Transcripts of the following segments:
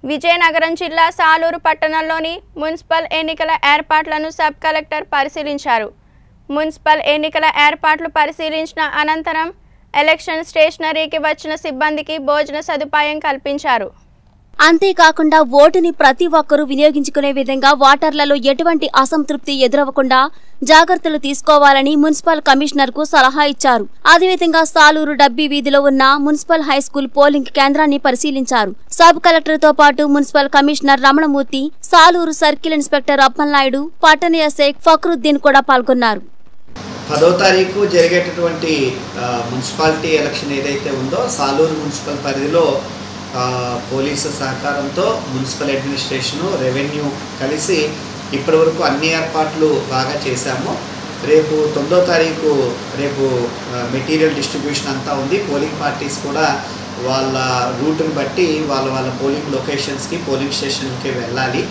విజయనగరం జిల్లా సాలూరు పట్టణంలోని మున్సిపల్ ఎన్నికల ఏర్పాట్లను సబ్ కలెక్టర్ పరిశీలించారు మున్సిపల్ ఎన్నికల ఏర్పాట్లు పరిశీలించిన అనంతరం ఎలక్షన్ స్టేషనరీకి వచ్చిన సిబ్బందికి భోజన సదుపాయం కల్పించారు అంతేకాకుండా ఓటుని ప్రతి ఒక్కరూ వినియోగించుకునే విధంగా ఓటర్లలో ఎటువంటి అసంతృప్తి ఎదురవ్వకుండా జాగ్రత్తలు తీసుకోవాలని మున్సిపల్ కమిషనర్ కు సలహా ఇచ్చారు అదేవిధంగా సాలూరు డబ్బీ వీధిలో ఉన్న మున్సిపల్ హైస్కూల్ పోలింగ్ కేంద్రాన్ని పరిశీలించారు సబ్ కలెక్టర్ తో పాటు municipal commissioner Ramanamurthy Saluru circle inspector Appalanaidu పట్టణ ఎస్ఐ ఫక్రుద్దీన్ కూడా పాల్గొన్నారు పదో తారీఖు జరిగేటటువంటి ఆ, మున్సిపాలిటీ ఎలక్షన్ ఏదైతే ఉందో సాలూరు మున్సిపల్ పరిధిలో ఆ, పోలీసు సహకారంతో మున్సిపల్ అడ్మినిస్ట్రేషను రెవెన్యూ కలిసి ఇప్పటివరకు అన్ని ఏర్పాట్లు బాగా చేశాము రేపు తొమ్మిదో తారీఖు రేపు ఆ, మెటీరియల్ డిస్ట్రిబ్యూషన్ అంతా ఉంది పోలింగ్ పార్టీస్ కూడా వాళ్ళ రూట్ని బట్టి వాళ్ళ వాళ్ళ పోలింగ్ లొకేషన్స్కి పోలింగ్ స్టేషన్కి వెళ్ళాలి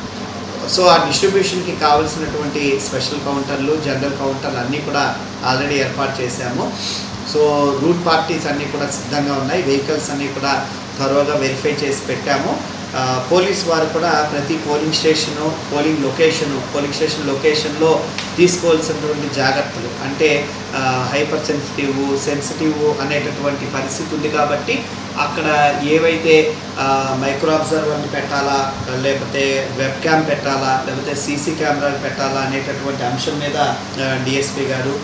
సో ఆ డిస్ట్రిబ్యూషన్కి కావాల్సినటువంటి స్పెషల్ కౌంటర్లు జనరల్ కౌంటర్లు అన్నీ కూడా ఆల్రెడీ ఏర్పాటు చేశాము సో రూట్ పార్టీస్ అన్నీ కూడా సిద్ధంగా ఉన్నాయి వెహికల్స్ అన్నీ కూడా త్వరగా వెరిఫై చేసి పెట్టాము ఆ, పోలీస్ వారు కూడా ప్రతి polling station polling location polling station లొకేషన్లో తీసుకోవాల్సినటువంటి జాగ్రత్తలు అంటే హైపర్ సెన్సిటివ్ సెన్సిటివ్ అనేటటువంటి పరిస్థితి ఉంది కాబట్టి అక్కడ ఏవైతే మైక్రో అబ్జర్వర్ని పెట్టాలా లేకపోతే వెబ్ క్యామ్ పెట్టాలా లేకపోతే సీసీ కెమెరాలు పెట్టాలా అనేటటువంటి అంశం మీద డిఎస్పి గారు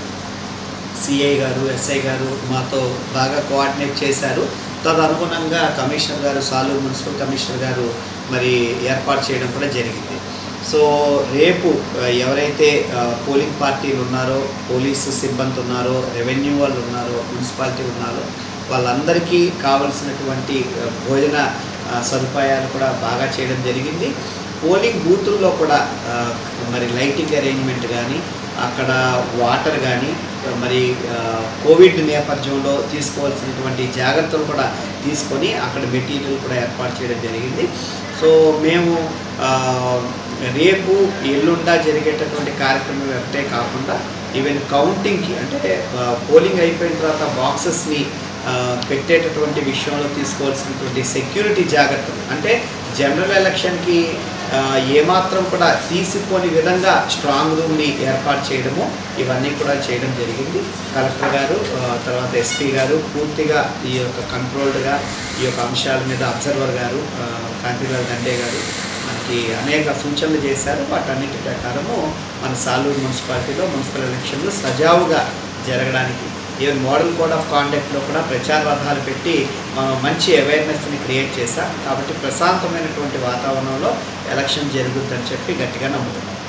సిఐ గారు ఎస్ఐ గారు మాతో బాగా కోఆర్డినేట్ చేశారు తదనుగుణంగా కమిషనర్ గారు సాలూరు మున్సిపల్ కమిషనర్ గారు మరి ఏర్పాటు చేయడం కూడా జరిగింది సో రేపు ఆ, ఎవరైతే ఆ, పోలింగ్ పార్టీలు ఉన్నారో పోలీసు సిబ్బంది ఉన్నారో రెవెన్యూ వాళ్ళు ఉన్నారో మున్సిపాలిటీ ఉన్నారో వాళ్ళందరికీ కావలసినటువంటి ఆ, భోజన ఆ, సదుపాయాలు కూడా బాగా చేయడం జరిగింది పోలింగ్ బూతుల్లో కూడా ఆ, మరి లైటింగ్ అరేంజ్మెంట్ కానీ అక్కడ వాటర్ కానీ మరి ఆ, కోవిడ్ నేపథ్యంలో తీసుకోవాల్సినటువంటి జాగ్రత్తలు కూడా తీసుకొని అక్కడ మెటీరియల్ కూడా ఏర్పాటు చేయడం జరిగింది సో మేము ఆ, రేపు ఎల్లుండా జరిగేటటువంటి కార్యక్రమం ఒకటే కాకుండా ఈవెన్ కౌంటింగ్కి అంటే ఆ, పోలింగ్ అయిపోయిన తర్వాత బాక్సెస్ని ఆ, పెట్టేటటువంటి విషయంలో తీసుకోవాల్సినటువంటి సెక్యూరిటీ జాగ్రత్తలు అంటే జనరల్ ఎలక్షన్కి ఆ, ఏమాత్రం కూడా తీసిపోని విధంగా స్ట్రాంగ్ రూమ్ని ఏర్పాటు చేయడము ఇవన్నీ కూడా చేయడం జరిగింది కలెక్టర్ గారు ఆ, తర్వాత ఎస్పీ గారు పూర్తిగా ఈ యొక్క కంట్రోల్డ్గా ఈ యొక్క అంశాల మీద అబ్జర్వర్ గారు ఆ, కాంతిలాల్ దండే గారు మనకి అనేక సూచనలు చేశారు వాటన్నిటి ప్రకారము మన సాలూరు మున్సిపాలిటీలో మున్సిపల్ ఎలక్షన్లు సజావుగా జరగడానికి ఈవెన్ మోడల్ కోడ్ ఆఫ్ కాండక్ట్లో కూడా ప్రచార రథాలు పెట్టి మనం మంచి అవేర్నెస్ని క్రియేట్ చేశాం కాబట్టి ప్రశాంతమైనటువంటి వాతావరణంలో ఎలక్షన్ జరుగుద్దని చెప్పి గట్టిగా నమ్ముతున్నాం